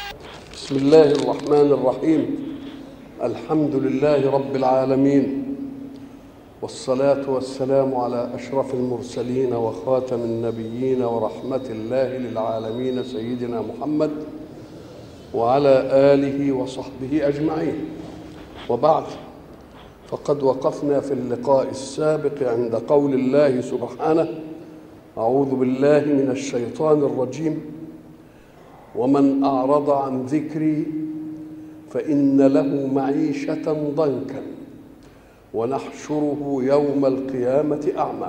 بسم الله الرحمن الرحيم الحمد لله رب العالمين والصلاة والسلام على أشرف المرسلين وخاتم النبيين ورحمة الله للعالمين سيدنا محمد وعلى آله وصحبه أجمعين وبعد فقد وقفنا في اللقاء السابق عند قول الله سبحانه أعوذ بالله من الشيطان الرجيم ومن أعرض عن ذكري فإن له معيشة ضنكا ونحشره يوم القيامة أعمى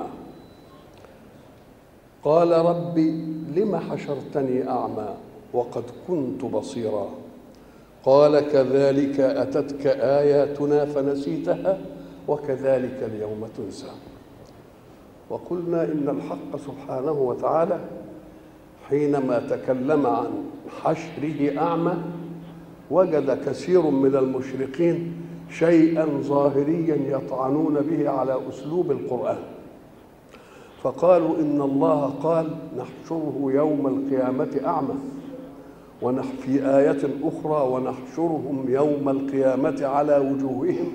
قال رب لم حشرتني أعمى وقد كنت بصيرا قال كذلك أتتك آياتنا فنسيتها وكذلك اليوم تنسى وقلنا إن الحق سبحانه وتعالى حينما تكلم عن حشره أعمى وجد كثير من المشرقين شيئا ظاهريا يطعنون به على أسلوب القرآن فقالوا إن الله قال نحشره يوم القيامة أعمى ونح في آية أخرى ونحشرهم يوم القيامة على وجوههم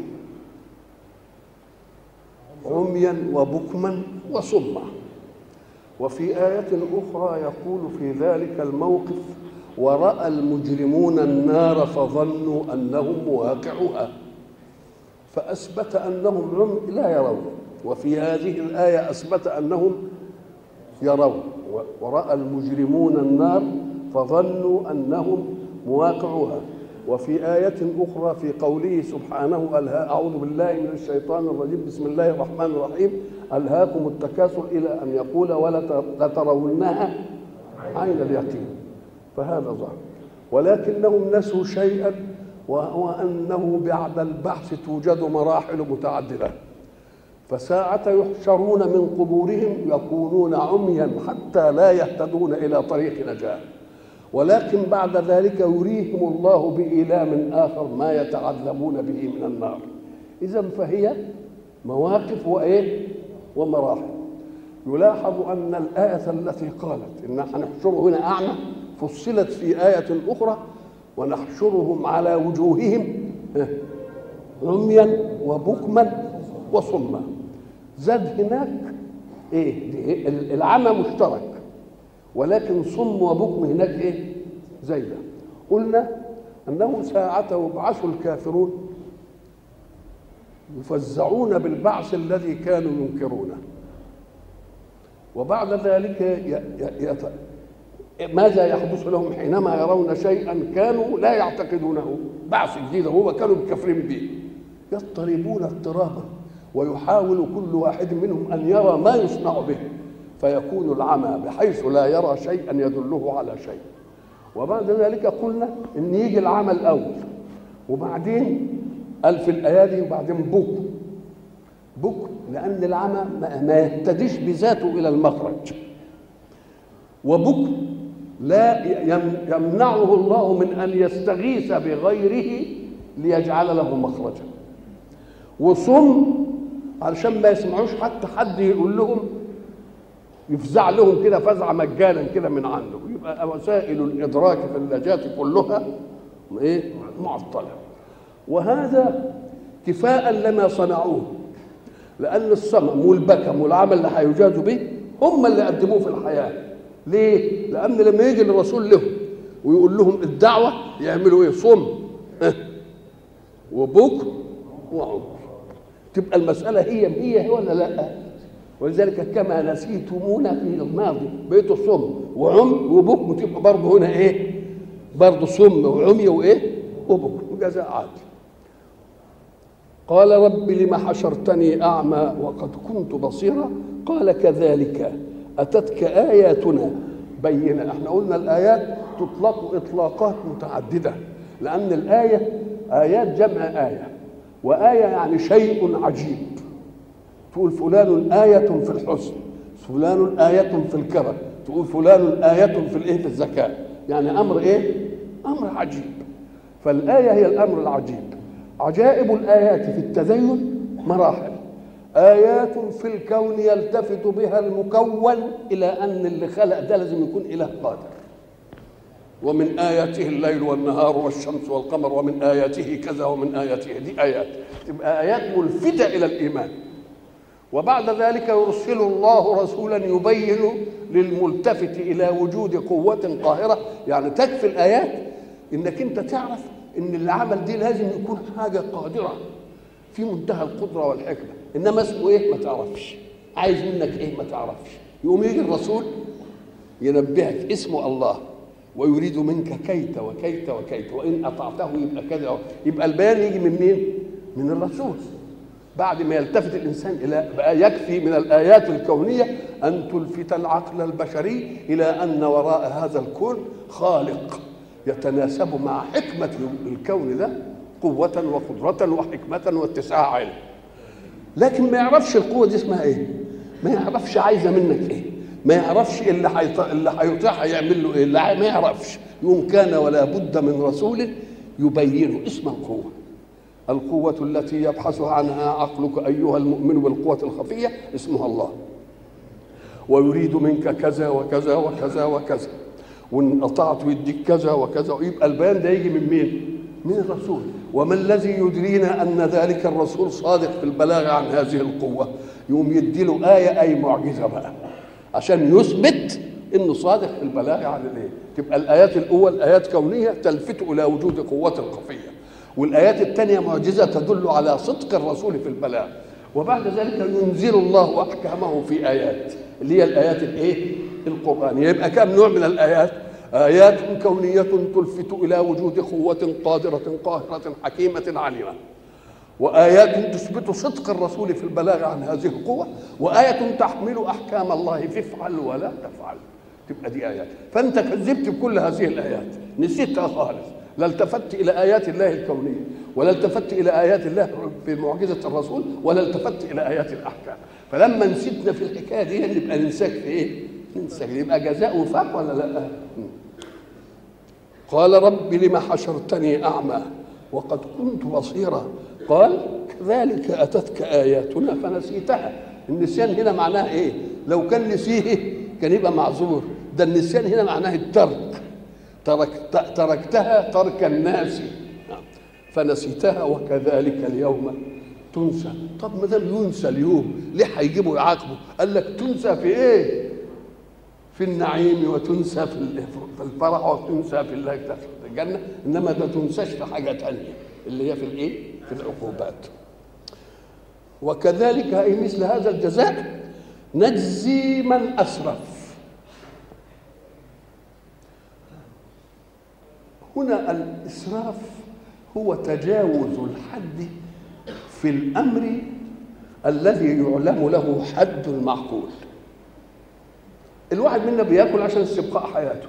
عميا وبكما وصما وفي آية أخرى يقول في ذلك الموقف ورأى المجرمون النار فظنوا أنهم واقعوها فأثبت أنهم عمي لا يرون وفي هذه الآية أثبت أنهم يرون ورأى المجرمون النار فظنوا أنهم مواقعوها وفي آية أخرى في قوله سبحانه أعوذ بالله من الشيطان الرجيم بسم الله الرحمن الرحيم ألهاكم التكاثر إلى أن يقول ولا لترونها عين اليقين فهذا ظاهر ولكنهم نسوا شيئا وهو أنه بعد البحث توجد مراحل متعددة فساعة يحشرون من قبورهم يكونون عميا حتى لا يهتدون إلى طريق نجاة ولكن بعد ذلك يريهم الله بإيلام آخر ما يتعذبون به من النار إذا فهي مواقف وإيه ومراحل يلاحظ أن الآية التي قالت إن هنحشره هنا أعمى فصلت في آية أخرى ونحشرهم على وجوههم عميا وبكما وصما زاد هناك ايه العمى مشترك ولكن صم وبكم هناك ايه زي ده قلنا انه ساعة يبعث الكافرون يفزعون بالبعث الذي كانوا ينكرونه وبعد ذلك ي... ي... ماذا يحدث لهم حينما يرون شيئا كانوا لا يعتقدونه بعث جديد هو كانوا مكفرين به يضطربون اضطرابا ويحاول كل واحد منهم ان يرى ما يصنع به فيكون العمى بحيث لا يرى شيئا يدله على شيء وبعد ذلك قلنا ان يجي العمى الاول وبعدين قال في الايادي وبعدين بك بك لان العمى ما يهتديش بذاته الى المخرج وبك لا يمنعه الله من ان يستغيث بغيره ليجعل له مخرجا وصم علشان ما يسمعوش حتى حد يقول لهم يفزع لهم كده فزعه مجانا كده من عنده يبقى وسائل الادراك في اللجات كلها ايه معطله وهذا كفاء لما صنعوه لان الصمم والبكم والعمل اللي هيجازوا به هم اللي قدموه في الحياه ليه؟ لان لما يجي الرسول لهم ويقول لهم الدعوه يعملوا ايه؟ صم وبك وعمر تبقى المساله هي هي ولا لا؟ ولذلك كما نسيتمونا في الماضي بقيتوا صم وعم وبكم تبقى برضه هنا ايه؟ برضه صم وعمي وايه؟ وبكم وجزاء عادل. قال رب لم حشرتني اعمى وقد كنت بصيرا قال كذلك اتتك اياتنا بينه احنا قلنا الايات تطلق اطلاقات متعدده لان الايه ايات جمع ايه وايه يعني شيء عجيب تقول فلان آية في الحسن فلان آية في الكرم تقول فلان آية في الايه في الذكاء يعني امر ايه امر عجيب فالآية هي الامر العجيب عجائب الآيات في التدين مراحل آيات في الكون يلتفت بها المكون إلى أن اللي خلق ده لازم يكون إله قادر ومن آياته الليل والنهار والشمس والقمر ومن آياته كذا ومن آياته دي آيات تبقى آيات ملفتة إلى الإيمان وبعد ذلك يرسل الله رسولا يبين للملتفت إلى وجود قوة قاهرة يعني تكفي الآيات إنك أنت تعرف إن اللي عمل دي لازم يكون حاجة قادرة في منتهى القدرة والحكمة إنما اسمه إيه ما تعرفش عايز منك إيه ما تعرفش يقوم يجي الرسول ينبهك اسمه الله ويريد منك كيت وكيت وكيت وان اطعته يبقى كذا يبقى البيان يجي من مين؟ من الرسول بعد ما يلتفت الانسان الى بقى يكفي من الايات الكونيه ان تلفت العقل البشري الى ان وراء هذا الكون خالق يتناسب مع حكمه الكون ده قوه وقدره وحكمه واتساع علم لكن ما يعرفش القوه دي اسمها ايه ما يعرفش عايزه منك ايه ما يعرفش اللي حيط... اللي هيطيع هيعمل له ايه لا ما يعرفش يوم كان ولا بد من رسول يبين اسم القوه القوة التي يبحث عنها عقلك أيها المؤمن بالقوة الخفية اسمها الله ويريد منك كذا وكذا وكذا وكذا وإن أطعت يديك كذا وكذا ويبقى البيان ده يجي من مين؟ من الرسول وما الذي يدرينا أن ذلك الرسول صادق في البلاغ عن هذه القوة يقوم يديله آية أي معجزة بقى عشان يثبت انه صادق في البلاغ عن الايه تبقى الايات الاول ايات كونيه تلفت الى وجود قوه خفيه والايات الثانيه معجزه تدل على صدق الرسول في البلاغ وبعد ذلك ينزل الله احكامه في ايات اللي هي الايات الايه القرانيه يبقى كم نوع من الايات ايات كونيه تلفت الى وجود قوه قادره قاهره حكيمه عليمه وآيات تثبت صدق الرسول في البلاغ عن هذه القوة وآية تحمل أحكام الله فافعل ولا تفعل تبقى دي آيات فأنت كذبت بكل هذه الآيات نسيتها خالص لا التفت إلى آيات الله الكونية ولا التفت إلى آيات الله بمعجزة الرسول ولا التفت إلى آيات الأحكام فلما نسيتنا في الحكاية دي نبقى ننساك في إيه؟ ننساك يبقى جزاء وفاق ولا لا؟ قال رب لم حشرتني أعمى وقد كنت بصيرا قال كذلك اتتك اياتنا فنسيتها النسيان هنا معناه ايه لو كان نسيه كان يبقى معذور ده النسيان هنا معناه الترك ترك تركتها ترك الناس فنسيتها وكذلك اليوم تنسى طب ما دام ينسى اليوم ليه هيجيبوا يعاقبوا قال لك تنسى في ايه في النعيم وتنسى في الفرح وتنسى في الله في الجنه انما ما تنساش في حاجه ثانيه اللي هي في الايه في العقوبات وكذلك اي مثل هذا الجزاء نجزي من اسرف هنا الاسراف هو تجاوز الحد في الامر الذي يعلم له حد المعقول الواحد منا بياكل عشان استبقاء حياته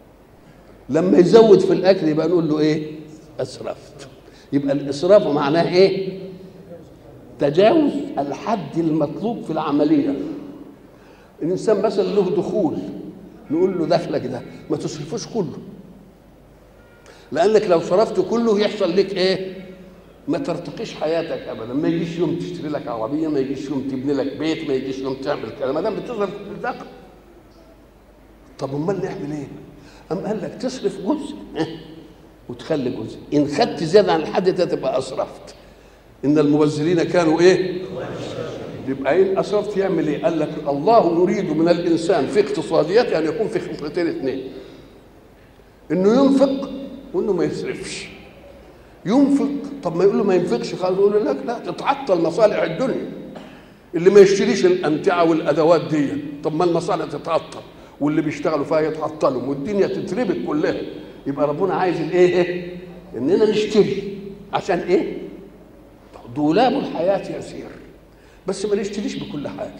لما يزود في الاكل يبقى نقول له ايه اسرفت يبقى الاسراف معناه ايه تجاوز الحد المطلوب في العمليه الانسان مثلا له دخول نقول له دخلك ده ما تصرفوش كله لانك لو صرفت كله يحصل لك ايه ما ترتقيش حياتك ابدا ما يجيش يوم تشتري لك عربيه ما يجيش يوم تبني لك بيت ما يجيش يوم تعمل كذا ما دام بتصرف الدخل طب امال نعمل ايه أم قال لك تصرف جزء وتخلي جزء ان خدت زياده عن الحد ده تبقى اسرفت ان المبذرين كانوا ايه يبقى ان اسرفت يعمل ايه قال لك الله يريد من الانسان في اقتصاديته ان يكون في خطتين اثنين انه ينفق وانه ما يسرفش ينفق طب ما يقول له ما ينفقش خالص يقول لك لا تتعطل مصالح الدنيا اللي ما يشتريش الامتعه والادوات دي طب ما المصالح تتعطل واللي بيشتغلوا فيها يتعطلوا والدنيا تتربك كلها يبقى ربنا عايز الايه اننا نشتري عشان ايه دولاب الحياه يسير بس ما نشتريش بكل حاجه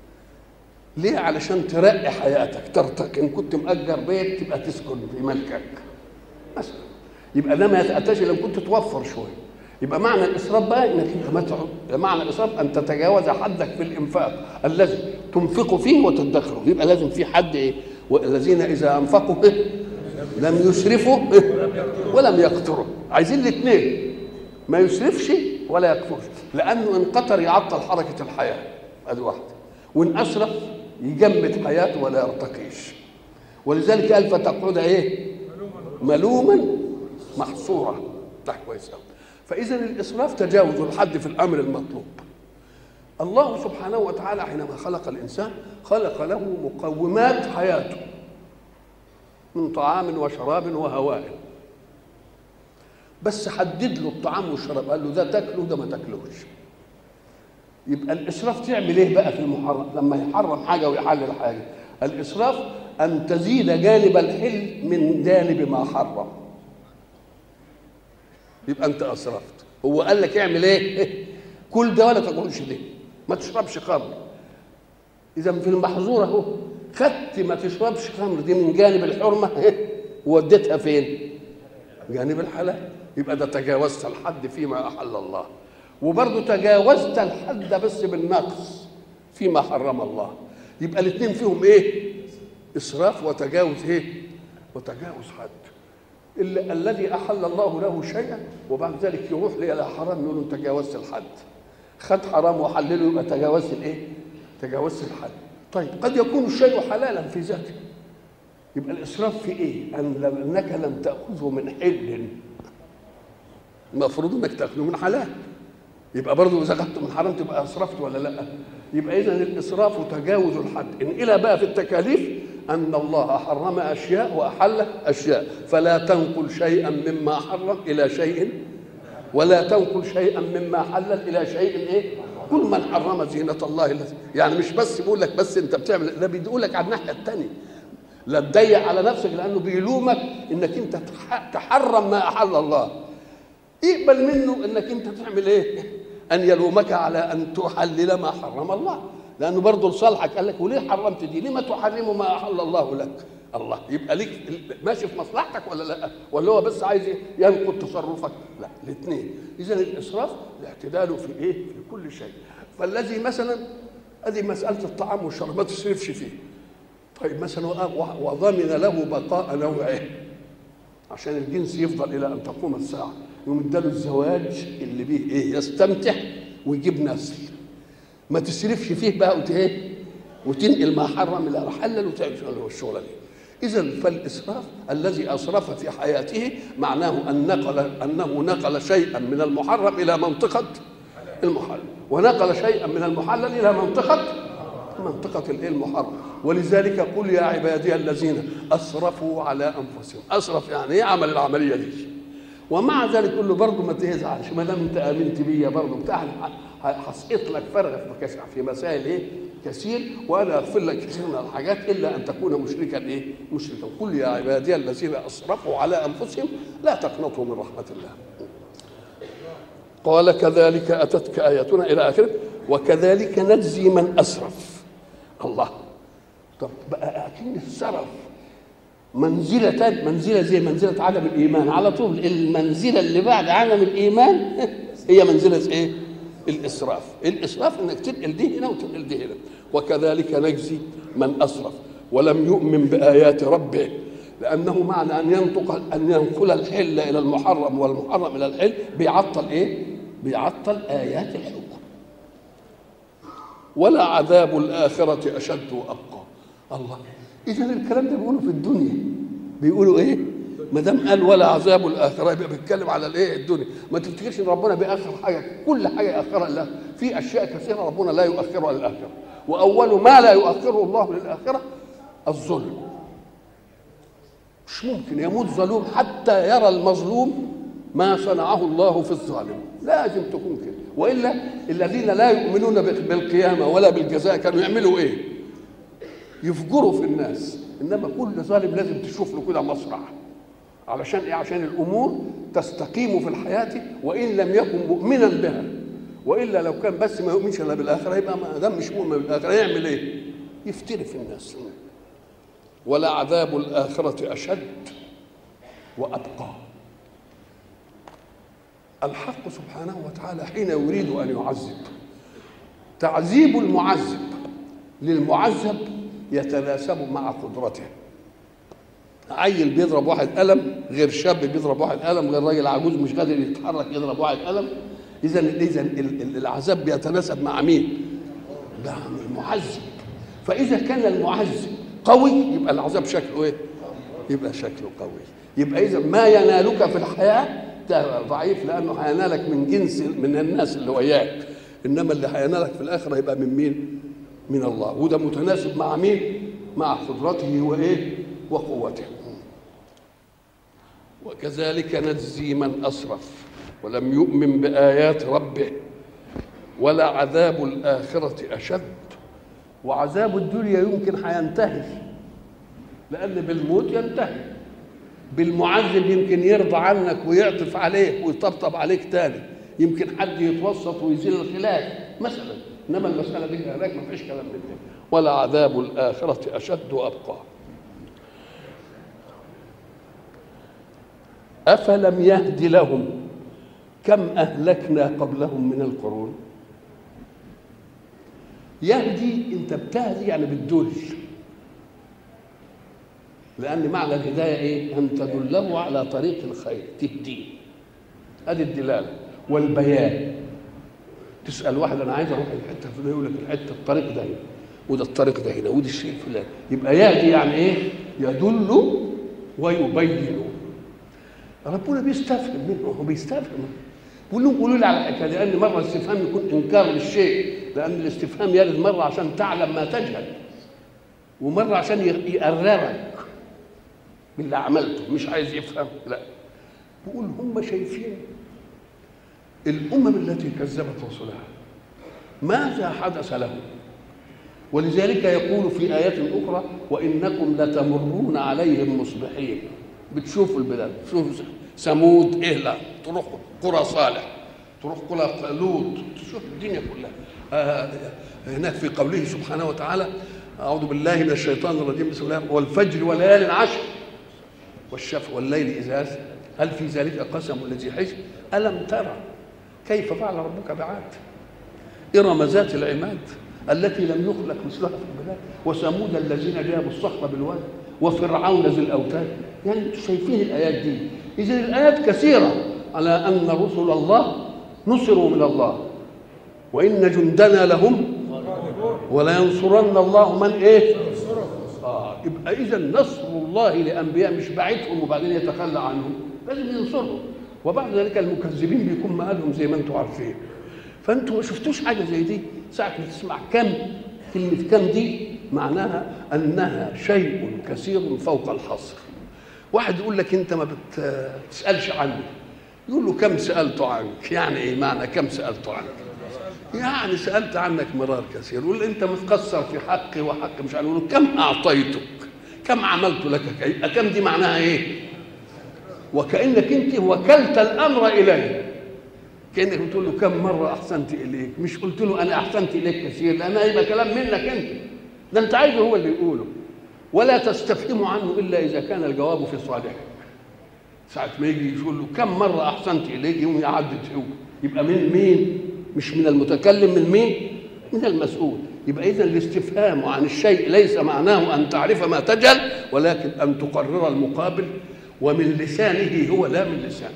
ليه علشان ترقي حياتك ترتقي ان كنت مأجر بيت تبقى تسكن في ملكك مثلا يبقى ده ما يتأتاش لو كنت توفر شويه يبقى معنى الاسراف بقى انك انت ما تعد معنى الاسراف ان تتجاوز حدك في الانفاق الذي تنفق فيه وتدخره يبقى لازم في حد ايه والذين اذا انفقوا إيه؟ لم يسرفوا إيه؟ ولم يقتروا عايزين الاثنين ما يسرفش ولا يقترش لانه ان قتر يعطل حركه الحياه ادي واحده وان اسرف يجمد حياته ولا يرتقيش ولذلك قال فتقعد ايه ملوما محصورا ده كويس قوي فاذا الاسراف تجاوز الحد في الامر المطلوب الله سبحانه وتعالى حينما خلق الانسان خلق له مقومات حياته من طعام وشراب وهواء بس حدد له الطعام والشراب قال له ده تاكله ده ما تاكلوش يبقى الاسراف تعمل ايه بقى في المحرم لما يحرم حاجه ويحلل حاجه الاسراف ان تزيد جانب الحل من جانب ما حرم يبقى انت اسرفت هو قال لك اعمل ايه كل ده ولا تاكلش ده ما تشربش خمر اذا في المحظور اهو خدت ما تشربش خمر دي من جانب الحرمه ووديتها فين جانب الحلال يبقى ده تجاوزت الحد فيما احل الله وبرضه تجاوزت الحد بس بالنقص فيما حرم الله يبقى الاثنين فيهم ايه اسراف وتجاوز ايه وتجاوز حد إلا الذي احل الله له شيئا وبعد ذلك يروح الى حرام يقول له انت تجاوزت الحد خد حرام وحلله يبقى تجاوزت الايه تجاوزت الحد طيب قد يكون الشيء حلالا في ذاته يبقى الاسراف في ايه ان لم انك لم تاخذه من حل المفروض انك تاخذه من حلال يبقى برضه اذا اخذته من حرام تبقى اسرفت ولا لا يبقى اذا الاسراف تجاوز الحد ان الى بقى في التكاليف ان الله حرم اشياء واحل اشياء فلا تنقل شيئا مما حرم الى شيء ولا تنقل شيئا مما حلل الى شيء ايه كل من حرم زينة الله التي يعني مش بس بيقول لك بس انت بتعمل ده بيقول لك على الناحية الثانية لا تضيق على نفسك لانه بيلومك انك انت تحرم ما احل الله اقبل منه انك انت تعمل ايه ان يلومك على ان تحلل ما حرم الله لانه برضه لصالحك قال لك وليه حرمت دي ليه ما تحرم ما احل الله لك الله يبقى ليك ماشي في مصلحتك ولا لا ولا هو بس عايز ينقض تصرفك لا الاثنين اذا الاسراف الاعتدال في ايه في كل شيء فالذي مثلا ادي مساله الطعام والشراب ما تسرفش فيه طيب مثلا وضمن له بقاء نوعه عشان الجنس يفضل الى ان تقوم الساعه يقوم اداله الزواج اللي بيه ايه يستمتع ويجيب نسل ما تسرفش فيه بقى وت ايه وتنقل ما حرم الى حلل وتعمل الشغله دي اذا فالاسراف الذي اسرف في حياته معناه ان نقل انه نقل شيئا من المحرم الى منطقه المحرم ونقل شيئا من المحلل الى منطقه منطقة الايه المحرم ولذلك قل يا عبادي الذين اسرفوا على انفسهم اسرف يعني ايه عمل العمليه دي ومع ذلك يقول له برضه ما تزعلش ما دام انت امنت بيا برضه بتاع هسقط لك فرغ في مسائل ايه كثير وانا اغفر لك كثير من الحاجات الا ان تكون مشركا ايه مشركا قل يا عبادي الذين اسرفوا على انفسهم لا تقنطوا من رحمه الله قال كذلك اتتك اياتنا الى اخره وكذلك نجزي من اسرف الله طب بقى اكيد السرف منزلة منزلة زي منزلة عدم الإيمان على طول المنزلة اللي بعد عدم الإيمان هي منزلة إيه؟ الإسراف الإسراف إنك تنقل دي هنا وتنقل دي هنا وكذلك نجزي من أسرف ولم يؤمن بآيات ربه لأنه معنى أن ينطق أن ينقل الحل إلى المحرم والمحرم إلى الحل بيعطل إيه؟ بيعطل آيات الحكم ولا عذاب الآخرة أشد وأبقى الله إذا الكلام ده بيقولوا في الدنيا بيقولوا إيه؟ ما دام قال ولا عذاب الاخره يبقى بيتكلم على الايه الدنيا ما تفتكرش ان ربنا بيأخر حاجه كل حاجه يأخرها لله في اشياء كثيره ربنا لا يؤخرها للاخره واول ما لا يؤخره الله للاخره الظلم مش ممكن يموت ظلوم حتى يرى المظلوم ما صنعه الله في الظالم لازم تكون كده والا الذين لا يؤمنون بالقيامه ولا بالجزاء كانوا يعملوا ايه يفجروا في الناس انما كل ظالم لازم تشوف له كده مصرع علشان ايه عشان الامور تستقيم في الحياه وان لم يكن مؤمنا بها والا لو كان بس ما يؤمنش الا بالاخره يبقى ما دام مش مؤمن بالاخره يعمل ايه يفتري في الناس ولا عذاب الاخره اشد وابقى الحق سبحانه وتعالى حين يريد ان يعذب تعذيب المعذب للمعذب يتناسب مع قدرته عيل بيضرب واحد قلم غير شاب بيضرب واحد قلم غير راجل عجوز مش قادر يتحرك يضرب واحد قلم اذا اذا العذاب بيتناسب مع مين؟ مع المعذب فاذا كان المعذب قوي يبقى العذاب شكله ايه؟ يبقى شكله قوي يبقى اذا ما ينالك في الحياه ده ضعيف لانه هينالك من جنس من الناس اللي وياك انما اللي هينالك في الاخره يبقى من مين؟ من الله وده متناسب مع مين؟ مع قدرته وايه؟ وقوته وكذلك نجزي من اسرف ولم يؤمن بايات ربه ولا عذاب الاخره اشد وعذاب الدنيا يمكن هينتهي لان بالموت ينتهي بالمعذب يمكن يرضى عنك ويعطف عليك ويطبطب عليك تاني يمكن حد يتوسط ويزيل الخلاف مثلا انما المساله دي هناك ما فيش كلام من ده ولا عذاب الاخره اشد وابقى افلم يهد لهم كم اهلكنا قبلهم من القرون يهدي انت بتهدي يعني بتدل لان معنى الهدايه ايه ان تدله على طريق الخير تهديه هذه الدلاله والبيان تسال واحد انا عايز اروح الحته الفلانيه يقول لك الحته الطريق ده هنا وده الطريق ده هنا وده الشيء الفلاني يبقى يهدي يعني ايه يدل ويبين ربنا بيستفهم منه هو بيستفهم بيقول لهم قولوا لي على الحكايه لان مره الاستفهام يكون انكار للشيء لان الاستفهام يرد مره عشان تعلم ما تجهل ومره عشان يقررك باللي عملته مش عايز يفهم لا بيقول هم شايفين الامم التي كذبت رسلها ماذا حدث لهم ولذلك يقول في آيات أخرى وإنكم لتمرون عليهم مصبحين بتشوفوا البلاد تشوفوا ثمود إهلا تروح قرى صالح تروح قرى لوط تشوف الدنيا كلها آه هناك في قوله سبحانه وتعالى أعوذ بالله من الشيطان الرجيم بسم الله والفجر وليال العشر والشفع والليل إذا أسر هل في ذلك قسم الذي حجر ألم ترى كيف فعل ربك بعاد إرم ذات العماد التي لم يخلق مثلها في البلاد وثمود الذين جابوا الصخر بالواد وفرعون ذي الاوتاد يعني انتم شايفين الايات دي اذا الايات كثيره على ان رسل الله نصروا من الله وان جندنا لهم ولينصرن الله من ايه آه يبقى اذا نصر الله لانبياء مش بعتهم وبعدين يتخلى عنهم لازم ينصرهم وبعد ذلك المكذبين بيكون مآلهم زي ما انتم عارفين فانتوا ما شفتوش حاجه زي دي ساعه ما تسمع كم كلمه كم دي معناها انها شيء كثير فوق الحصر واحد يقول لك انت ما بتسالش عني يقول له كم سالت عنك يعني ايه معنى كم سالت عنك يعني سالت عنك مرار كثير يقول انت متقصر في حقي وحق مش عارف يقول كم اعطيتك كم عملت لك كم دي معناها ايه وكانك انت وكلت الامر اليه كانك بتقول له كم مره احسنت اليك مش قلت له انا احسنت اليك كثير لان هيبقى كلام منك انت ده انت عايزه هو اللي يقوله ولا تستفهم عنه الا اذا كان الجواب في صالحك ساعة ما يجي يقول له كم مرة أحسنت إليك يوم يعدد هو يبقى من مين؟ مش من المتكلم من مين؟ من المسؤول يبقى إذا الاستفهام عن الشيء ليس معناه أن تعرف ما تجهل ولكن أن تقرر المقابل ومن لسانه هو لا من لسانك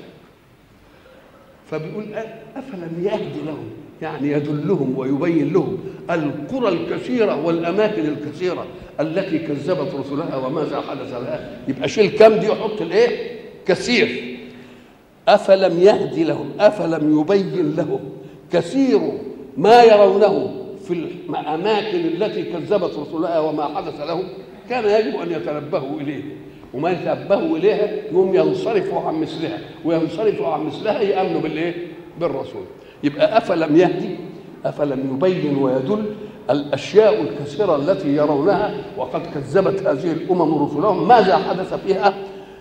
فبيقول افلم يهدي لهم يعني يدلهم ويبين لهم القرى الكثيره والاماكن الكثيره التي كذبت رسلها وماذا حدث لها يبقى شيل كم دي يحط الايه كثير افلم يهدي لهم افلم يبين لهم كثير ما يرونه في الاماكن التي كذبت رسلها وما حدث لهم كان يجب ان يتنبهوا اليه وما يتنبهوا اليها يقوم ينصرفوا عن مثلها وينصرفوا عن مثلها يامنوا بالايه؟ بالرسول يبقى افلم يهدي افلم يبين ويدل الاشياء الكثيره التي يرونها وقد كذبت هذه الامم رسلهم ماذا حدث فيها؟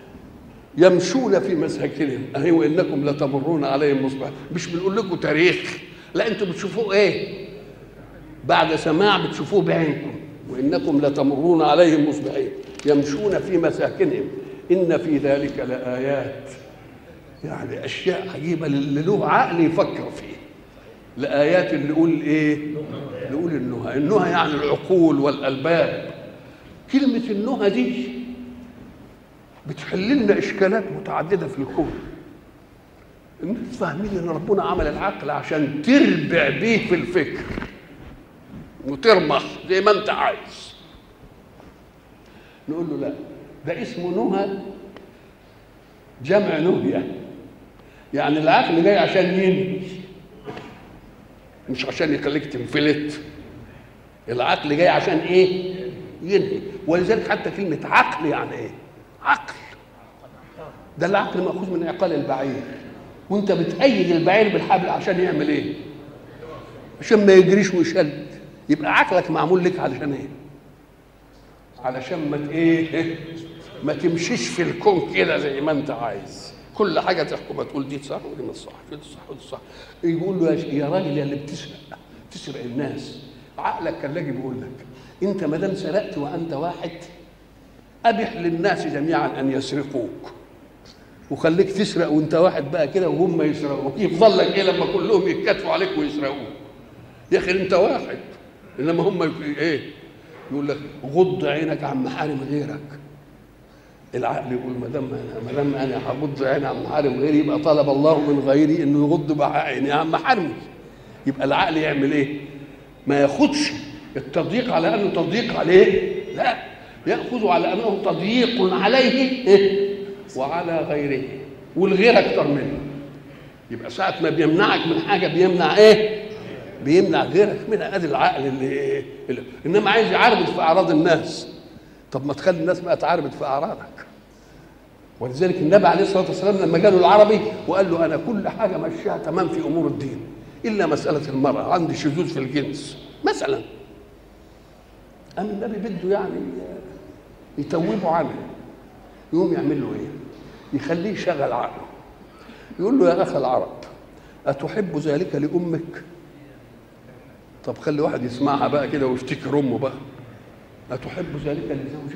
يمشون في مساكنهم اهي وانكم لتمرون عليهم مصبح مش بنقول لكم تاريخ لا انتم بتشوفوه ايه؟ بعد سماع بتشوفوه بعينكم وانكم لتمرون عليهم مصبحين يمشون في مساكنهم ان في ذلك لايات يعني اشياء عجيبه اللي له عقل يفكر فيه لايات اللي يقول ايه نقول النهى النهى يعني العقول والالباب كلمه النهى دي بتحل لنا اشكالات متعدده في الكون الناس فاهمين ان ربنا عمل العقل عشان تربع بيه في الفكر وترمخ زي ما انت عايز نقول له لا ده اسمه نهى جمع نهيه يعني العقل جاي عشان ينهي مش عشان يخليك تنفلت العقل جاي عشان ايه ينهي ولذلك حتى كلمه عقل يعني ايه عقل ده العقل ماخوذ من عقال البعير وانت بتأيد البعير بالحبل عشان يعمل ايه عشان ما يجريش ويشل يبقى عقلك معمول لك علشان ايه علشان ما ت- ايه ما تمشيش في الكون كده زي ما انت عايز كل حاجه تحكم تقول دي صح ودي مش صح دي صح ودي صح يقول له يا ش- يا راجل يا اللي بتسرق تسرق الناس عقلك كان لاجي بيقول لك انت ما دام سرقت وانت واحد ابح للناس جميعا ان يسرقوك وخليك تسرق وانت واحد بقى كده وهم يسرقوك يفضل لك ايه لما كلهم يتكاتفوا عليك ويسرقوك يا اخي انت واحد انما هم يك- ايه يقول لك غض عينك عن محارم غيرك العقل يقول ما دام انا ما دام انا هغض عيني عن محارم غيري يبقى طلب الله من غيري انه يغض بقى عيني عن محارمي يبقى العقل يعمل ايه؟ ما ياخدش التضييق على انه تضييق عليه لا ياخذ على انه تضييق عليه إيه؟ وعلى غيره والغير اكتر منه يبقى ساعة ما بيمنعك من حاجة بيمنع ايه؟ بيمنع غيرك منها ادي العقل اللي, اللي انما عايز يعربد في اعراض الناس طب ما تخلي الناس بقى تعربد في اعراضك ولذلك النبي عليه الصلاه والسلام لما جاله العربي وقال له انا كل حاجه ماشيها تمام في امور الدين الا مساله المراه عندي شذوذ في الجنس مثلا قام النبي بده يعني يتوبه عنه يقوم يعمل له ايه؟ يخليه يشغل عقله يقول له يا اخ العرب اتحب ذلك لامك؟ طب خلي واحد يسمعها بقى كده ويفتكر امه بقى أتحب ذلك لزوجك؟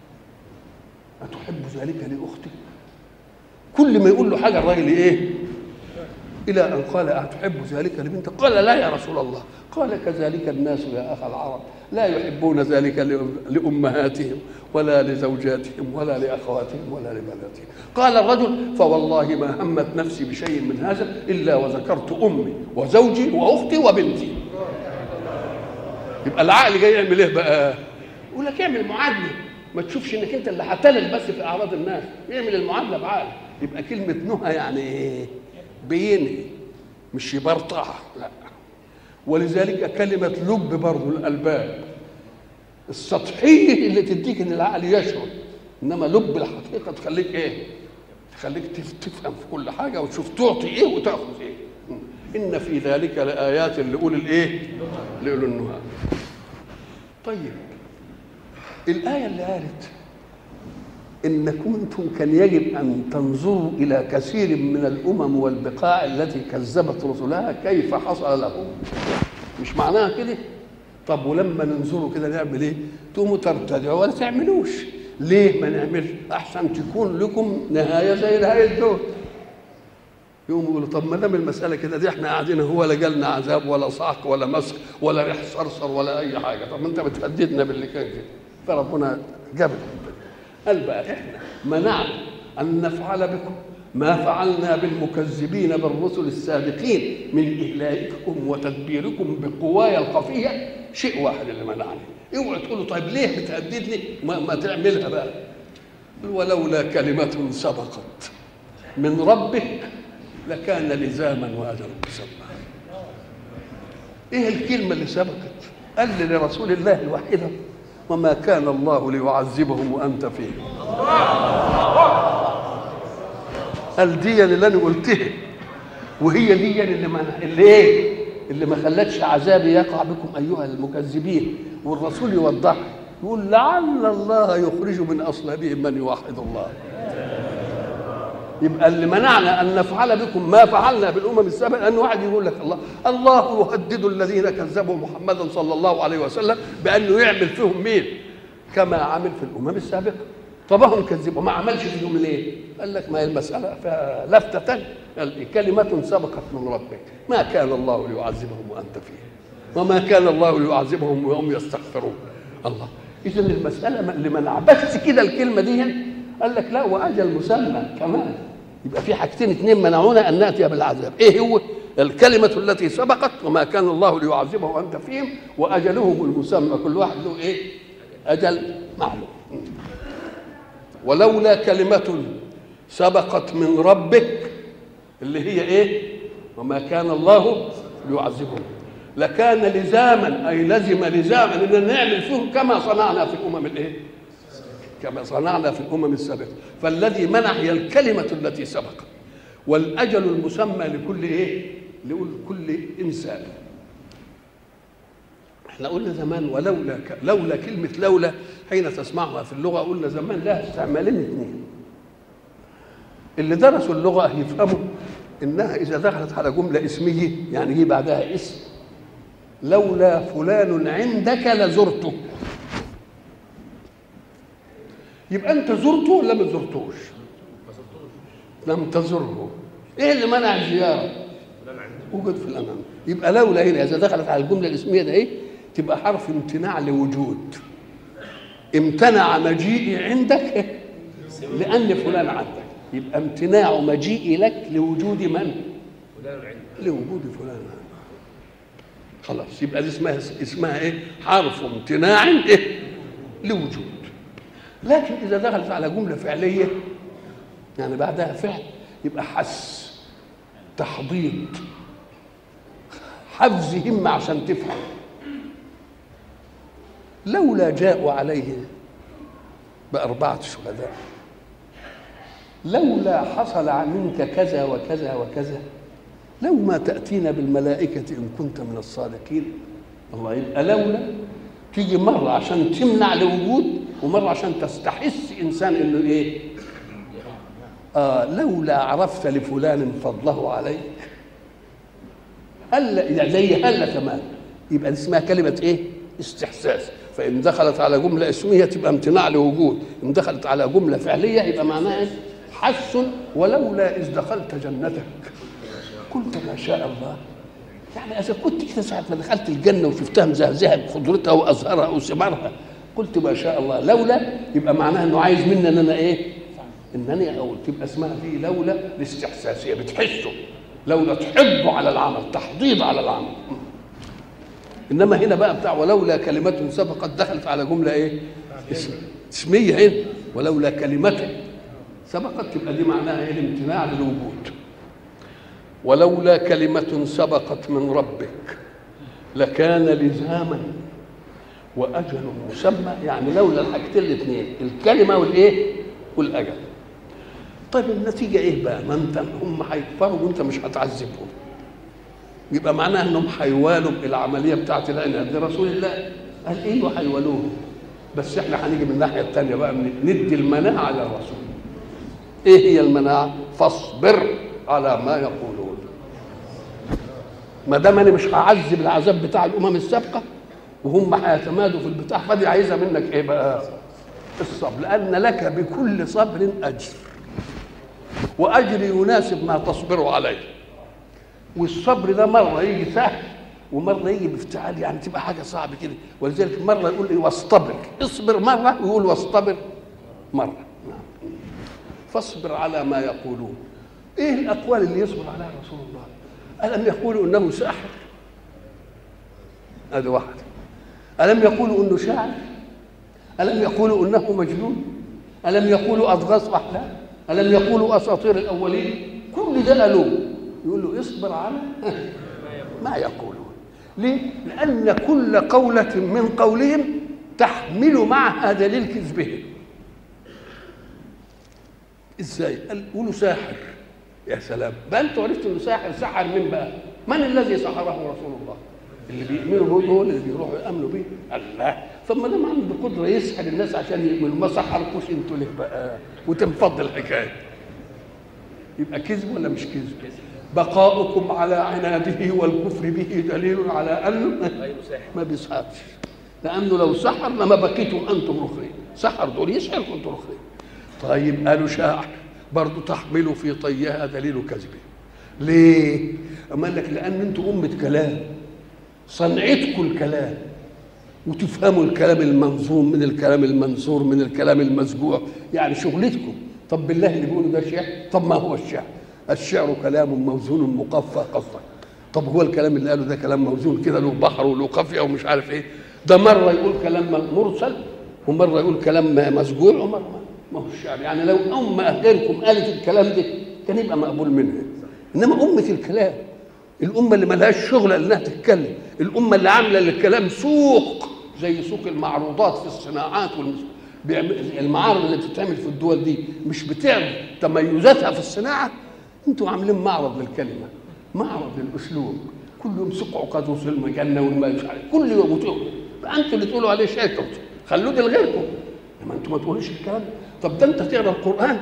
أتحب ذلك لأختك؟ كل ما يقول له حاجة الراجل إيه؟ إلى أن قال أتحب ذلك لبنتك؟ قال لا يا رسول الله قال كذلك الناس يا أخ العرب لا يحبون ذلك لأم- لأمهاتهم ولا لزوجاتهم ولا لأخواتهم ولا لبناتهم قال الرجل فوالله ما همت نفسي بشيء من هذا إلا وذكرت أمي وزوجي وأختي وبنتي يبقى العقل جاي يعمل ايه بقى؟ يقول لك اعمل معادله ما تشوفش انك انت اللي هتلل بس في اعراض الناس اعمل المعادله بعقل يبقى كلمه نهى يعني ايه؟ بينهي مش يبرطع لا ولذلك كلمه لب برضه الالباب السطحيه اللي تديك ان العقل يشعر انما لب الحقيقه تخليك ايه؟ تخليك تف- تفهم في كل حاجه وتشوف تعطي ايه وتاخذ ايه ان في ذلك لايات لاولي الايه؟ لاولي النهى طيب الآية اللي قالت إن كنتم كان يجب أن تنظروا إلى كثير من الأمم والبقاع التي كذبت رسلها كيف حصل لهم مش معناها كده طب ولما ننظروا كده نعمل ايه تقوموا ترتدعوا ولا تعملوش ليه ما نعملش احسن تكون لكم نهايه زي نهايه دول يقوموا يقولوا طب ما دام المساله كده دي احنا قاعدين هو لا جالنا عذاب ولا صعق ولا مسخ ولا ريح صرصر ولا اي حاجه طب ما انت بتهددنا باللي كان كده فربنا جاب قال بقى احنا منعنا ان نفعل بكم ما فعلنا بالمكذبين بالرسل السابقين من اهلاككم وتدبيركم بقوايا الخفيه شيء واحد اللي منعني اوعوا تقولوا طيب ليه بتهددني ما, ما تعملها بقى ولولا كلمة سبقت من ربك لكان لزاما واجل مسمى ايه الكلمه اللي سبقت قال لي لرسول الله الوحيده وما كان الله ليعذبهم وانت فيهم قال دي اللي انا قلتها وهي دي اللي ما اللي ايه اللي ما خلتش عذابي يقع بكم ايها المكذبين والرسول يوضح يقول لعل الله يخرج من اصلابهم من يوحد الله يبقى اللي منعنا ان نفعل بكم ما فعلنا بالامم السابقه ان واحد يقول لك الله الله يهدد الذين كذبوا محمدا صلى الله عليه وسلم بانه يعمل فيهم مين؟ كما عمل في الامم السابقه طب هم كذبوا ما عملش فيهم ليه؟ قال لك ما هي المساله فيها لفته ثانيه قال كلمه سبقت من ربك ما كان الله ليعذبهم وانت فيهم وما كان الله ليعذبهم وهم يستغفرون الله اذا المساله اللي منع بس كده الكلمه دي قال لك لا واجل مسمى كمان يبقى في حاجتين اثنين منعونا ان ناتي بالعذاب ايه هو الكلمة التي سبقت وما كان الله ليعذبهم وأنت فيهم وأجلهم المسمى كل واحد له إيه؟ أجل معلوم ولولا كلمة سبقت من ربك اللي هي ايه وما كان الله ليعذبهم لكان لزاما اي لزم لزاما ان نعمل فيهم كما صنعنا في الامم الايه كما صنعنا في الامم السابقه فالذي منع هي الكلمه التي سبقت والاجل المسمى لكل ايه لكل انسان احنا قلنا زمان ولولا ك... لولا كلمه لولا حين تسمعها في اللغه قلنا زمان لها استعمالين اثنين اللي درسوا اللغه يفهموا انها اذا دخلت على جمله اسميه يعني هي بعدها اسم لولا فلان عندك لزرته يبقى انت زرته ولا ما زرتوش لم تزره ايه اللي منع الزياره وجد في الامام يبقى لولا هنا اذا دخلت على الجمله الاسميه ده ايه تبقى حرف امتناع لوجود امتنع مجيئي عندك لان فلان عندك يبقى امتناع مجيئي لك لوجود من لوجود فلان عندك خلاص يبقى دي اسمها اسمها ايه حرف امتناع ايه لوجود لكن اذا دخلت على جمله فعليه يعني بعدها فعل يبقى حس تحضيض حفز همة عشان تفهم لولا جاءوا عليه بأربعة شهداء لولا حصل منك كذا وكذا وكذا لو ما تأتينا بالملائكة إن كنت من الصادقين الله يبقى لولا تيجي مرة عشان تمنع لوجود ومرة عشان تستحس إنسان إنه إيه آه لولا عرفت لفلان فضله عليك هلا زي هلا كمان يبقى اسمها كلمة إيه؟ استحساس فإن دخلت على جملة اسمية تبقى امتناع لوجود إن دخلت على جملة فعلية يبقى معناها إيه؟ حس ولولا إذ دخلت جنتك قلت ما شاء الله يعني إذا كنت كده ساعة ما دخلت الجنة وشفتها مزهزهة بخضرتها وأزهارها وثمارها قلت ما شاء الله لولا يبقى معناها إنه عايز مني إن أنا إيه؟ إنني أقول تبقى اسمها دي لولا الاستحساسية بتحسه لولا تحض على العمل تحضيض على العمل انما هنا بقى بتاع ولولا كلمة سبقت دخلت على جملة ايه؟ اسم اسمية هنا ولولا كلمة سبقت تبقى دي معناها ايه؟ الامتناع للوجود ولولا كلمة سبقت من ربك لكان لزاما وأجل مسمى يعني لولا الحاجتين الاثنين الكلمة والايه؟ والأجل طيب النتيجة إيه بقى؟ ما أنت هم هيكفروا وأنت مش هتعذبهم. يبقى معناها إنهم هيوالوا العملية بتاعت العناد لرسول الله. قال إيه هيوالوه؟ بس إحنا هنيجي من الناحية الثانية بقى ندي المناعة للرسول. إيه هي المناعة؟ فاصبر على ما يقولون. ما دام أنا مش هعذب العذاب بتاع الأمم السابقة وهم هيتمادوا في البتاع فدي عايزة منك إيه بقى؟ الصبر لأن لك بكل صبر أجر. واجر يناسب ما تصبر عليه والصبر ده مره يجي سهل ومره يجي بافتعال يعني تبقى حاجه صعبه كده ولذلك مره يقول ايه واصطبر اصبر مره ويقول واصطبر مره نعم. فاصبر على ما يقولون ايه الاقوال اللي يصبر عليها رسول الله الم يقولوا انه ساحر هذا واحد الم يقولوا انه شاعر الم يقولوا انه مجنون الم يقولوا اضغاث احلام ألم يقولوا أساطير الأولين كل ده قالوه يقول له اصبر على ما يقولون ليه؟ لأن كل قولة من قولهم تحمل معها دليل كذبهم ازاي؟ قال قولوا ساحر يا سلام بقى انتوا عرفتوا انه ساحر سحر مين بقى؟ من الذي سحره رسول الله؟ اللي بيؤمنوا به هو اللي بيروحوا يامنوا به الله فما دام عنده قدره يسحر الناس عشان يؤمنوا ما سحركوش انتوا ليه بقى وتنفض الحكايه يبقى كذب ولا مش كذب بقاؤكم على عناده والكفر به دليل على انه ما بيسحرش لانه لو سحر لما بقيتم انتم الاخرين سحر دول يسحركم انتم الاخرين طيب قالوا شاعر برضه تحملوا في طيها دليل كذبه ليه؟ أما قال لك لأن أنتم أمة كلام صنعتكم الكلام وتفهموا الكلام المنظوم من الكلام المنثور من الكلام المسجوع يعني شغلتكم طب بالله اللي بيقولوا ده شعر طب ما هو الشعر الشعر كلام موزون مقفى قصدا طب هو الكلام اللي قاله ده كلام موزون كده له بحر وله قافيه ومش عارف ايه ده مره يقول كلام مرسل ومره يقول كلام مسجوع ومره ما هو الشعر يعني لو أمة غيركم قالت الكلام ده كان يبقى مقبول منها إنما أمة الكلام الأمة اللي ملهاش شغل إنها تتكلم الأمة اللي عاملة للكلام سوق زي سوق المعروضات في الصناعات والمس... المعارض اللي بتتعمل في الدول دي مش بتعرض تميزاتها في الصناعة انتوا عاملين معرض للكلمة معرض للأسلوب كل يوم سقوا قدوس المجنة والما مش عارف كل يوم وتقولوا انتوا اللي تقولوا عليه شاكر خلوه ده لغيركم لما انتوا ما تقولوش الكلام طب ده انت تقرا القرآن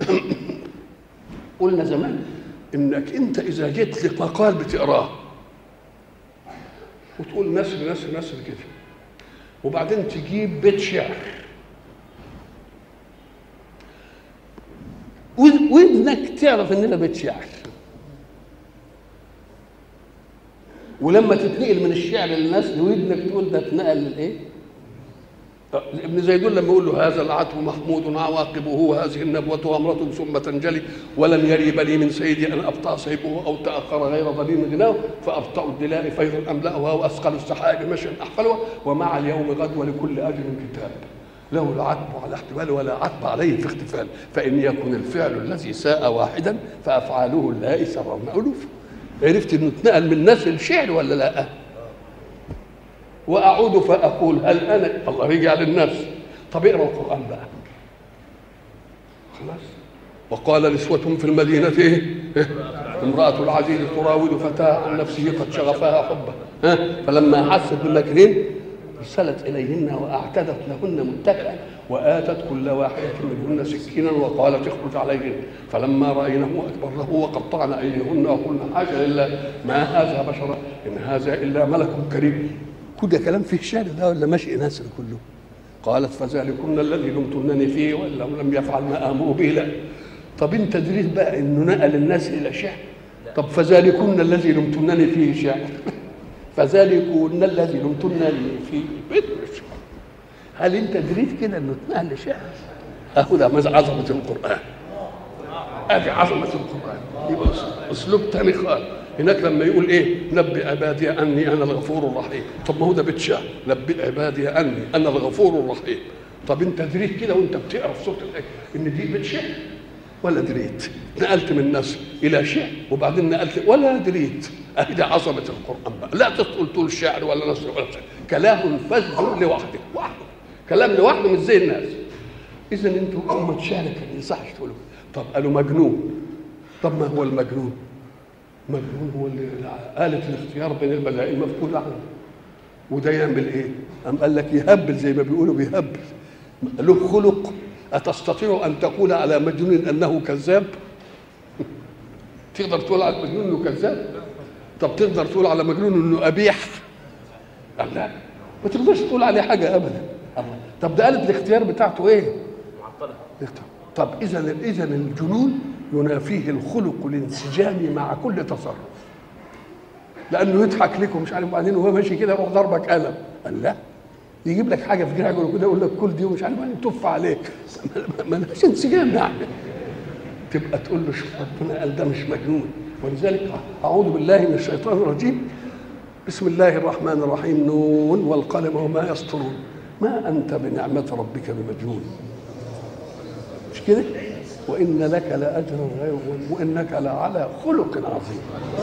قلنا زمان انك انت اذا جيت لمقال بتقراه وتقول نسر نسر نسر كده وبعدين تجيب بيت شعر ودنك تعرف ان ده بيت شعر ولما تتنقل من الشعر للناس ودنك تقول ده اتنقل للايه؟ ابن زيدون لما يقول له هذا العتو محمود عواقبه وهذه النبوة أمرة ثم تنجلي ولن يريب لي من سيدي أن أبطأ سيبه أو تأخر غير ضليل غناه فأبطأ الدلاء فيضا أملأها وأثقل السحائب مشيا أحفلها ومع اليوم غد ولكل أجل كتاب له العتب على احتمال ولا عتب عليه في اختفال فإن يكن الفعل الذي ساء واحدا فأفعاله اللائي سرا مألوف عرفت انه اتنقل من نسل الشعر ولا لا؟ واعود فاقول هل انا الله رجع للناس طب اقرا القران بقى خلاص وقال نسوة في المدينة إيه؟ امرأة العزيز تراود فتاة عن نفسه قد شغفها حبا ها؟ فلما حست بمكرهن ارسلت إليهن وأعتدت لهن متكئا وآتت كل واحدة منهن سكينا وقالت اخرج عليهن فلما رأينه أكبرنه وقطعن أيديهن وقلنا حاشا لله ما هذا بشرا إن هذا إلا ملك كريم كل كلام فيه شعر ده ولا ماشي ناسر كله قالت فذلكن الذي لمتنني فيه وإلا لم يفعل ما آمر به لا طب انت دريت بقى انه نقل الناس الى شعر طب فذلكن الذي لمتنني فيه شعر فذلكن الذي لمتنني فيه بدر الشعر هل انت دريت كده انه اتنقل لشعر اهو ده عظمه القران ادي عظمه القران يبقى اسلوب تاني خالص هناك لما يقول ايه نبئ عبادي اني انا الغفور الرحيم طب ما هو ده بيت شعر نبئ عبادي اني انا الغفور الرحيم طب انت دريت كده وانت بتقرا في صوت ان دي بيت شعر ولا دريت نقلت من نسر الى شعر وبعدين نقلت ولا دريت اهي دي عظمه القران بقى لا تدخل تقول شعر ولا نسر ولا شعر كلام فذ لوحده وحده كلام لوحده مش زي الناس اذا انتوا امه شعر كان يصحش تقولوا طب قالوا مجنون طب ما هو المجنون مجنون هو اللي آلة الاختيار بين الملائكة مفقودة عنه وده يعمل ايه؟ قام قال لك يهبل زي ما بيقولوا بيهبل له خلق أتستطيع أن تقول على مجنون أنه كذاب؟ تقدر تقول على مجنون أنه كذاب؟ طب تقدر تقول على مجنون أنه قبيح؟ قال لا ما تقدرش تقول عليه حاجة أبدا الله طب ده آلة الاختيار بتاعته إيه؟ معطلة طب إذا إذا الجنون ينافيه الخلق الانسجامي مع كل تصرف لانه يضحك لك ومش عارف وبعدين وهو ماشي كده يروح ضربك قلم قال لا يجيب لك حاجه في جرعك كده يقول لك كل دي ومش عارف بعدين تف عليك ما لهاش انسجام يعني تبقى تقول له شوف ربنا قال ده مش مجنون ولذلك اعوذ بالله من الشيطان الرجيم بسم الله الرحمن الرحيم نون والقلم وما يسطرون ما انت بنعمه ربك بمجنون مش كده وإن لك لأجرا غير وإنك لعلى خلق عظيم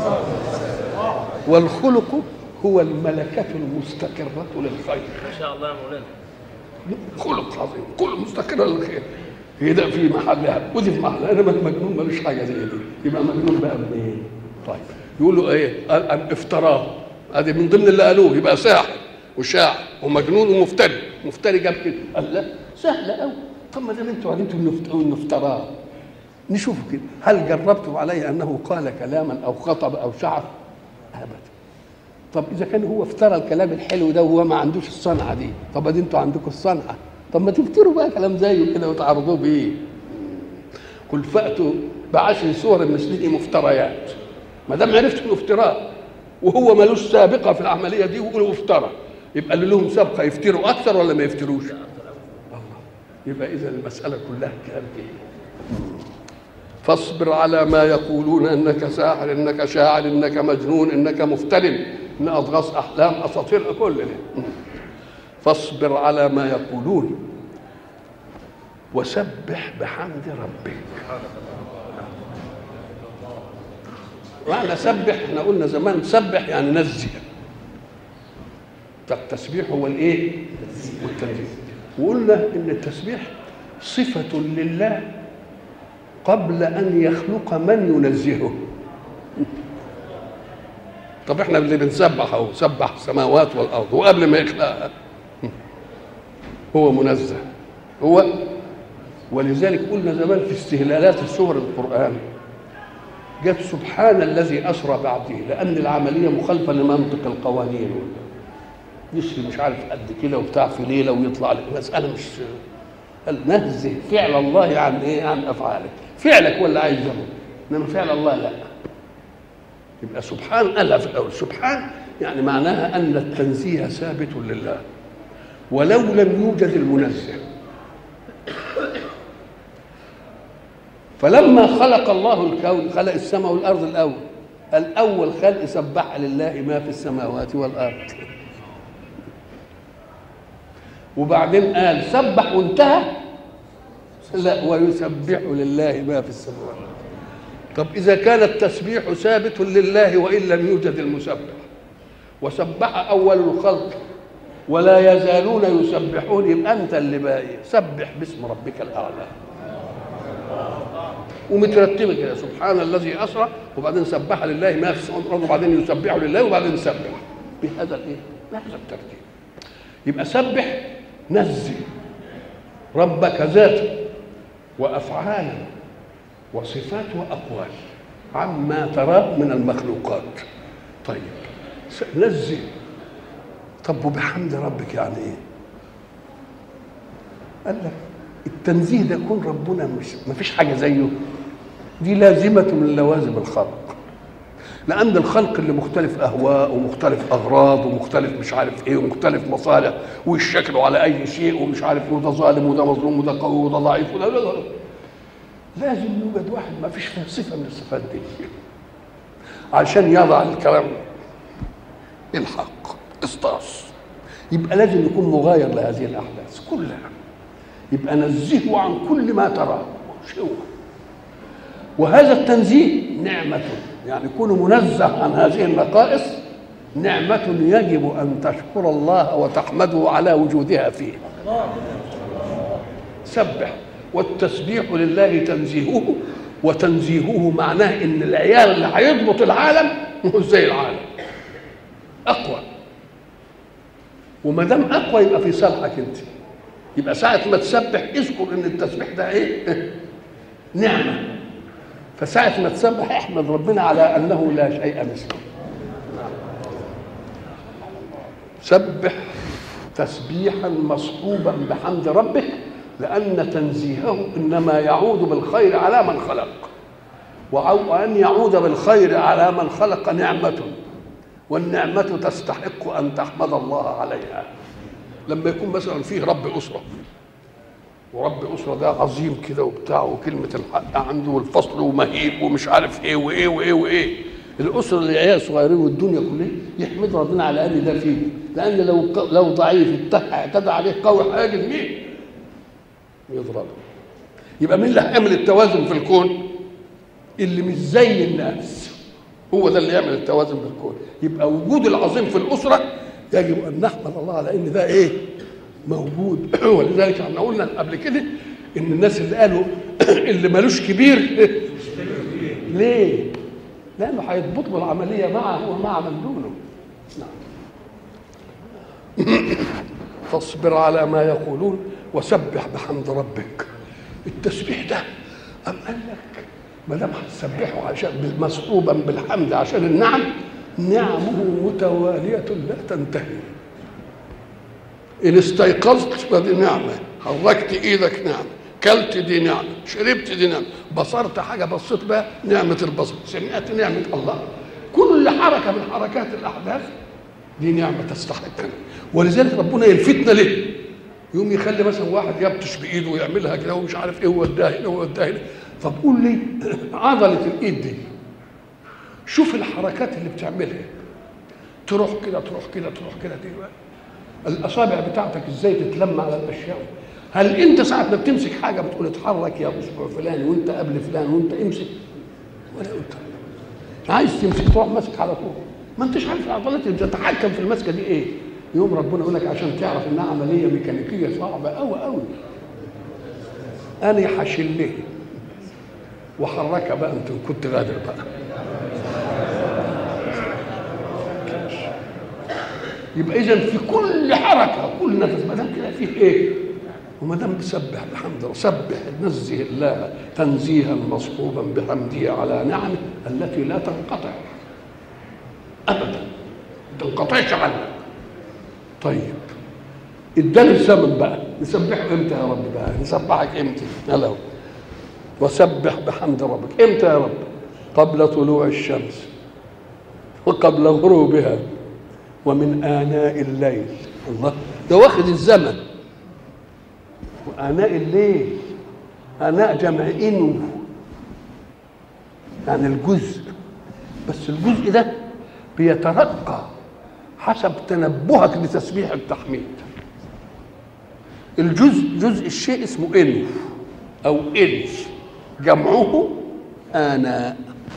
والخلق هو الملكة المستقرة للخير ما شاء الله يا مولانا خلق عظيم كل مستقرة للخير هي ده في محلها ودي في محلها انما المجنون ملوش حاجه زي دي يبقى مجنون بقى منين؟ طيب يقولوا ايه؟ قال افتراه ادي من ضمن اللي قالوه يبقى ساحر وشاعر ومجنون ومفتري مفتري جاب كده قال لا سهله قوي طب ما دام انتوا علمتوا انه افتراه نشوفوا كده هل جربتم عليه انه قال كلاما او خطب او شعر؟ ابدا طب اذا كان هو افترى الكلام الحلو ده وهو ما عندوش الصنعه دي طب ادي انتوا عندكم الصنعه طب ما تفتروا بقى كلام زيه كده وتعرضوه بايه؟ قل فاتوا بعشر سور مثله مفتريات ما دام عرفت انه افتراء وهو ملوش سابقه في العمليه دي ويقولوا افترى يبقى اللي لهم سابقه يفتروا اكثر ولا ما يفتروش؟ يبقى اذا المساله كلها كلام كده فاصبر على ما يقولون انك ساحر انك شاعر انك مجنون انك مفتر ان اضغاث احلام اساطير كل ده فاصبر على ما يقولون وسبح بحمد ربك معنى سبح احنا قلنا زمان سبح يعني نزه التسبيح هو الايه والتنزيه وقلنا ان التسبيح صفة لله قبل أن يخلق من ينزهه طب احنا اللي بنسبح اهو سبح السماوات والارض وقبل ما يخلقها هو منزه هو ولذلك قلنا زمان في استهلالات السور القرآن جت سبحان الذي أسرى بعده لأن العملية مخالفة لمنطق القوانين يسري مش عارف قد كده وبتاع في ليلة ويطلع لك مسألة مش نزه فعل الله عن إيه عن أفعالك فعلك ولا عايز زمن إنما فعل الله لا يبقى سبحان قالها في الأول سبحان يعني معناها أن التنزيه ثابت لله ولو لم يوجد المنزه فلما خلق الله الكون خلق السماء والارض الاول الاول خلق سبح لله ما في السماوات والارض وبعدين قال سبح وانتهى لا ويسبح لله ما في السماوات طب اذا كان التسبيح ثابت لله وان لم يوجد المسبح وسبح اول الخلق ولا يزالون يسبحون يبقى انت اللي باقي سبح باسم ربك الاعلى ومترتبه كده سبحان الذي اسرى وبعدين سبح لله ما في السماوات والارض وبعدين يسبح لله وبعدين سبح بهذا الايه؟ بهذا الترتيب يبقى سبح نزه ربك ذاته وافعالا وصفات واقوال عما تراه من المخلوقات طيب نزه طب وبحمد ربك يعني ايه؟ قال لك التنزيه ده يكون ربنا مش ما فيش حاجه زيه دي لازمه من لوازم الخلق لان الخلق اللي مختلف اهواء ومختلف اغراض ومختلف مش عارف ايه ومختلف مصالح ويشكلوا على اي شيء ومش عارف وده ظالم وده مظلوم وده قوي وده ضعيف وده لا لا لا. لازم يوجد واحد ما فيش فيه صفه من الصفات دي عشان يضع الكلام الحق قسطاس يبقى لازم يكون مغاير لهذه الاحداث كلها يبقى نزهه عن كل ما تراه مش هو وهذا التنزيه نعمة يعني كونه منزه عن هذه النقائص نعمة يجب أن تشكر الله وتحمده على وجودها فيه سبح والتسبيح لله تنزيهه وتنزيهه معناه ان العيال اللي هيضبط العالم مش زي العالم اقوى وما دام اقوى يبقى في صالحك انت يبقى ساعة ما تسبح اذكر ان التسبيح ده ايه؟ نعمة فساعة ما تسبح احمد ربنا على انه لا شيء مثله سبح تسبيحا مصحوبا بحمد ربك لأن تنزيهه إنما يعود بالخير على من خلق وأن يعود بالخير على من خلق نعمة والنعمة تستحق أن تحمد الله عليها لما يكون مثلا فيه رب أسرة ورب أسرة ده عظيم كده وبتاع وكلمة الحق عنده والفصل ومهيب ومش عارف إيه وإيه وإيه وإيه الأسرة اللي عيال صغيرين والدنيا كلها يحمد ربنا على أن ده فيه لأن لو لو ضعيف اعتدى عليه قوي هيجد مين؟ يضربه يبقى مين اللي هيعمل التوازن في الكون؟ اللي مش زي الناس هو ده اللي يعمل التوازن في الكون يبقى وجود العظيم في الأسرة يجب ان نحمد الله على ان ده ايه موجود ولذلك احنا قلنا قبل كده ان الناس اللي قالوا اللي ملوش كبير ليه لانه هيضبط له العمليه معه ومع من دونه نعم فاصبر على ما يقولون وسبح بحمد ربك التسبيح ده أم قال لك ما دام هتسبحه عشان مصحوبا بالحمد عشان النعم نعمه متوالية لا تنتهي إن استيقظت فدي نعمة حركت إيدك نعمة كلت دي نعمة شربت دي نعمة بصرت حاجة بصيت بها نعمة البصر سمعت نعمة الله كل حركة من حركات الأحداث دي نعمة تستحق ولذلك ربنا يلفتنا ليه يوم يخلي مثلا واحد يبتش بايده ويعملها كده ومش عارف ايه ووداها هنا ووداها هنا طب قول لي عضله الايد دي شوف الحركات اللي بتعملها تروح كده تروح كده تروح كده دي الاصابع بتاعتك ازاي تتلم على الاشياء هل انت ساعه ما بتمسك حاجه بتقول اتحرك يا اصبع فلان وانت قبل فلان وانت امسك ولا قلت عايز تمسك تروح ماسك على طول ما انتش عارف العضلات اللي بتتحكم في المسكه دي ايه يوم ربنا يقول لك عشان تعرف انها عمليه ميكانيكيه صعبه قوي قوي انا هشله وحركها بقى انت كنت غادر بقى يبقى اذا في كل حركه كل نفس ما دام كده فيه ايه وما دام بسبح بحمد ربه سبح نزه الله تنزيها مصحوبا بحمده على نعمه التي لا تنقطع ابدا ما تنقطعش عنك طيب اداني الزمن بقى نسبحه امتى يا رب بقى نسبحك امتى هلا وسبح بحمد ربك امتى يا رب قبل طلوع الشمس وقبل غروبها ومن آناء الليل الله ده واخد الزمن وآناء الليل آناء جمع إنو يعني الجزء بس الجزء ده بيترقى حسب تنبهك لتسبيح التحميد الجزء جزء الشيء اسمه إنو أو إنس جمعه آناء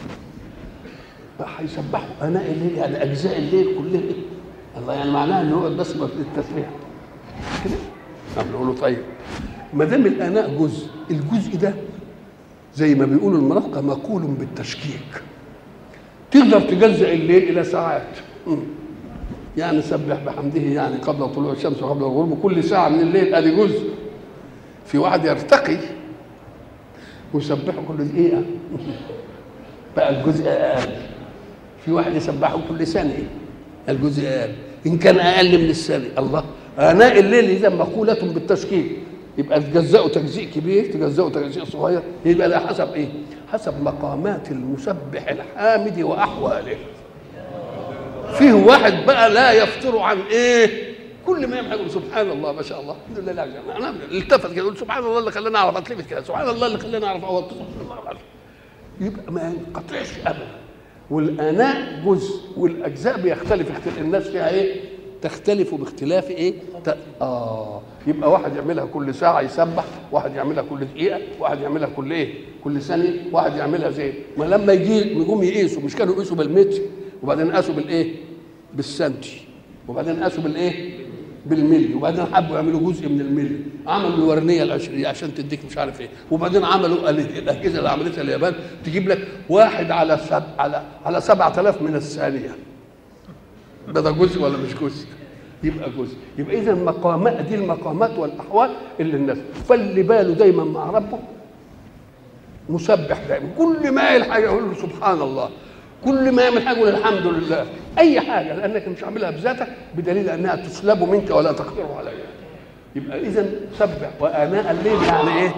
هيسبحوا آناء الليل يعني أجزاء الليل كلها إيه؟ الله يعني معناها إنه يقعد بس للتسبيح كده طب نقول له طيب ما دام الآناء جزء الجزء ده زي ما بيقولوا المرافقة مقول بالتشكيك تقدر تجزأ الليل إلى ساعات م. يعني سبح بحمده يعني قبل طلوع الشمس وقبل الغروب كل ساعة من الليل ادي جزء في واحد يرتقي ويسبحه كل دقيقة بقى الجزء أقل في واحد يسبحه كل ثانية الجزء أقل إن كان أقل من الثانية الله آناء الليل إذا مقولة بالتشكيل يبقى تجزأه تجزيء كبير تجزأه تجزيء صغير يبقى ده حسب إيه؟ حسب مقامات المسبح الحامد وأحواله فيه واحد بقى لا يفتر عن ايه كل ما يعمل سبحان الله ما شاء الله الحمد لله لا انا التفت كده يقول سبحان الله اللي خلاني اعرف اتلفت كده سبحان الله اللي خلاني اعرف اوطي يبقى ما ينقطعش ابدا والاناء جزء والاجزاء بيختلف اختلاف الناس فيها ايه تختلف باختلاف ايه ت... اه يبقى واحد يعملها كل ساعه يسبح واحد يعملها كل دقيقه واحد يعملها كل ايه كل ثانيه واحد يعملها زي ما لما يجي يقوم يقيسوا مش كانوا يقيسوا بالمتر وبعدين قاسوا بالايه بالسنتي وبعدين قاسوا بالايه بالملي وبعدين حبوا يعملوا جزء من الملي عملوا الورنيه العشريه عشان تديك مش عارف ايه وبعدين عملوا الاجهزه اللي عملتها اليابان تجيب لك واحد على سب على على 7000 من الثانيه ده ده جزء ولا مش جزء يبقى جزء يبقى اذا المقامات دي المقامات والاحوال اللي الناس فاللي باله دايما مع ربه مسبح دائما كل ما يعمل حاجه يقول له سبحان الله كل ما يعمل حاجه يقول الحمد لله اي حاجه لانك مش عاملها بذاتك بدليل انها تسلب منك ولا تقدر عليها يبقى اذا سبح واناء الليل يعني ايه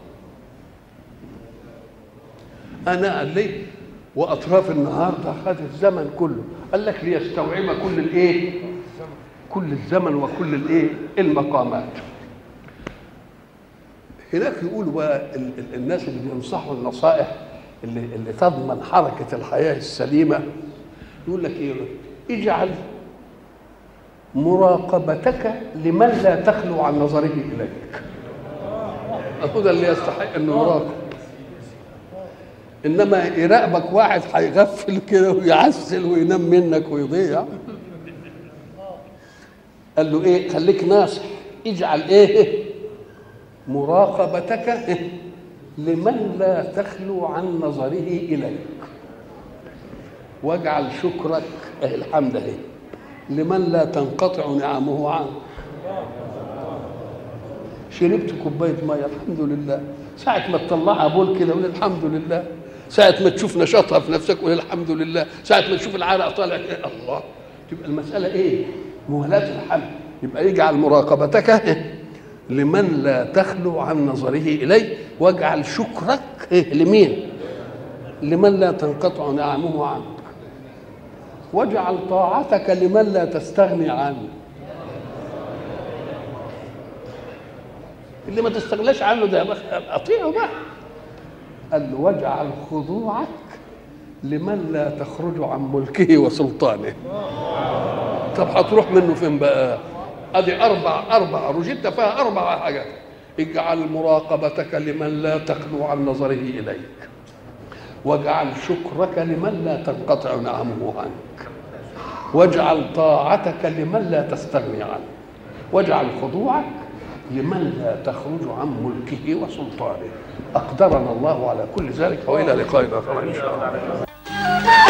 اناء الليل واطراف النهار ده خد الزمن كله قال لك ليستوعب كل الايه كل الزمن وكل الايه المقامات هناك يقولوا بقى الناس اللي بينصحوا النصائح اللي, اللي تضمن حركة الحياة السليمة يقول لك إيه اجعل مراقبتك لمن لا تخلو عن نظره إليك هو ده اللي يستحق انه يراقب انما يراقبك واحد هيغفل كده ويعسل وينام منك ويضيع قال له ايه خليك ناصح اجعل ايه مراقبتك إيه؟ لمن لا تخلو عن نظره اليك واجعل شكرك اهي الحمد اهي لمن لا تنقطع نعمه عنه شربت كوبايه ميه الحمد لله ساعة ما تطلعها بول كده قول الحمد لله ساعة ما تشوف نشاطها في نفسك قول الحمد لله ساعة ما تشوف العرق طالع إيه الله تبقى المسألة إيه موالاة الحمد يبقى يجعل مراقبتك لمن لا تخلو عن نظره إليه واجعل شكرك إيه لمين لمن لا تنقطع نعمه عنك واجعل طاعتك لمن لا تستغني عنه اللي ما تستغناش عنه ده اطيعه بقى قال له واجعل خضوعك لمن لا تخرج عن ملكه وسلطانه طب هتروح منه فين بقى ادي اربع اربع روجيتا فيها اربع حاجات اجعل مراقبتك لمن لا تخلو عن نظره اليك واجعل شكرك لمن لا تنقطع نعمه عنك واجعل طاعتك لمن لا تستغني عنه واجعل خضوعك لمن لا تخرج عن ملكه وسلطانه أقدرنا الله على كل ذلك وإلى لقاء آخر إن شاء الله